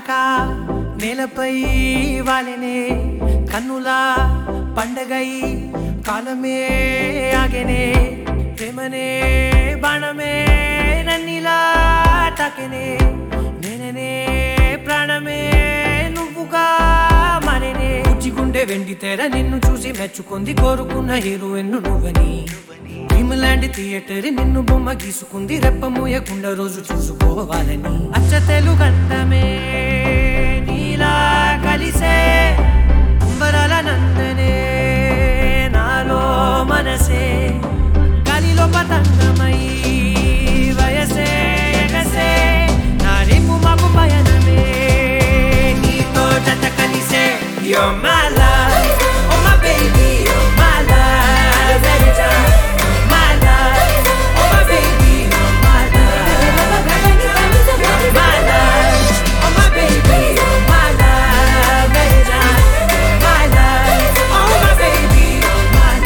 కానక నేలపై వాలినే కన్నులా పండగై కాలమే ఆగెనే ప్రేమనే బాణమే నన్నిలా తాకెనే నేననే ప్రాణమే నువ్వుగా మరినే గుండె వెండి తెర నిన్ను చూసి మెచ్చుకుంది కోరుకున్న హీరోయిన్ నువ్వని భీములాంటి థియేటర్ నిన్ను బొమ్మ గీసుకుంది రెప్ప మూయకుండా రోజు చూసుకోవాలని అచ్చ తెలుగంటమే నీలా కలిసే అంబరాల నందనే నాలో మనసే గాలిలో పతంగమై వయసే ఎగసే నా రేపు మాకు పయనమే నీతో జత కలిసే You're my love, oh my baby, you're my love, every time. You're my love, oh my baby, you're my love. You're my love, oh my baby, you're my love, every time. You're my love, oh my baby, you're my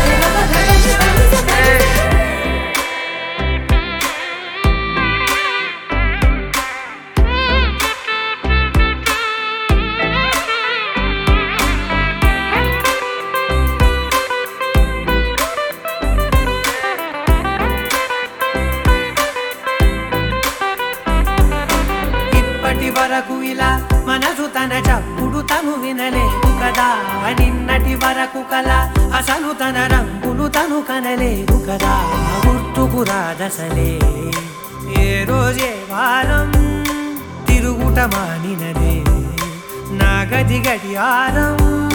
love. ఇప్పటి వరకు ఇలా మనసు తన చప్పుడు తను వినలేదు కదా నిన్నటి వరకు కల అసలు తన రంగులు తను కనలేదు కదా గుర్తుకు రాదసలే ఏ రోజే వారం తిరుగుట మానినదే నా గది గడియారం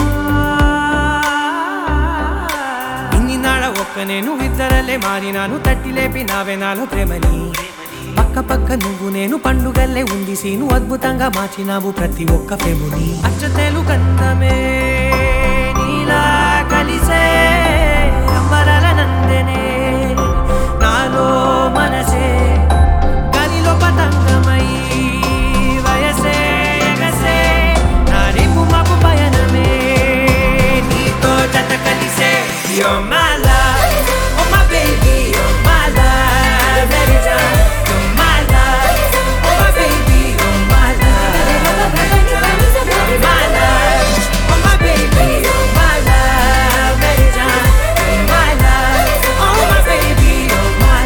ఇన్ని నాడ ఒక్క నేను ఇద్దరలే మారినాను తట్టి లేపి నావే నాలో ప్రేమని పక్క పక్క నువ్వు నేను పండుగల్లే ఉంది సీను అద్భుతంగా మార్చినావు ప్రతి ఒక్క ప్రేముని అచ్చతేలు కందమే నీలా కలిసే అంబరాల నందనే నాలో మనసే గాలిలో పతంగమై వయసే ఎగసే నా రేపు మాపు పయనమే నీతో జత కలిసే You're my love, oh my baby, you're my love, every time. You're my love, oh my baby, you're my love. You're my love, oh my baby, you're my love, every time. You're my love, oh my baby, you're my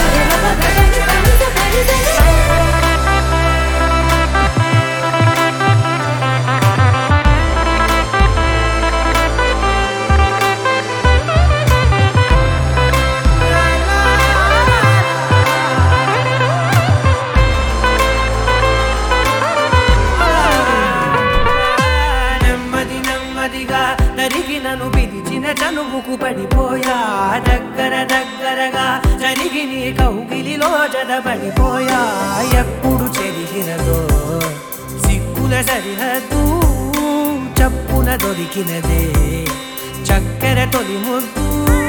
నెమ్మది నెమ్మదిగా నరిగినను పిలిచిన చనువుకు పడిపోయా దగ్గర దగ్గరగా జరిగి నీ కౌగిలిలో జడబడిపోయా ఎప్పుడు చెరిగినదో సిగ్గుల సరిహద్దు చప్పున దొరికినదే చక్కెర తొలి ముద్దు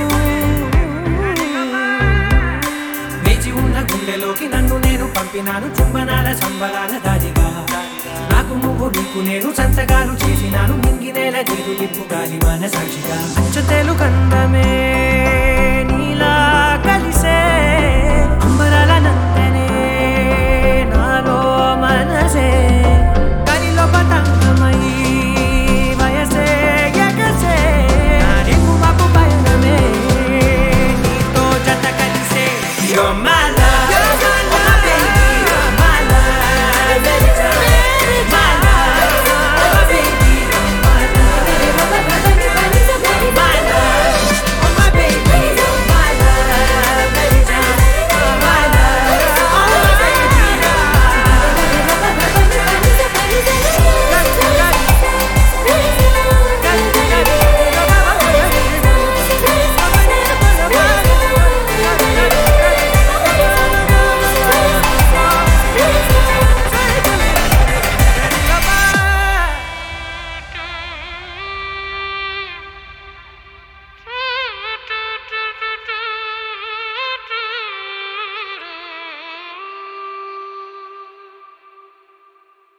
వేచి ఉన్న గుండెలోకి నన్ను నేను పంపినాను చుంబనాల సంబరాల దారిగా నాకు నువ్వు నీకు నేను సంతకాలు చేసినాను మింగినేల నీరు లిప్పు గాలి మనస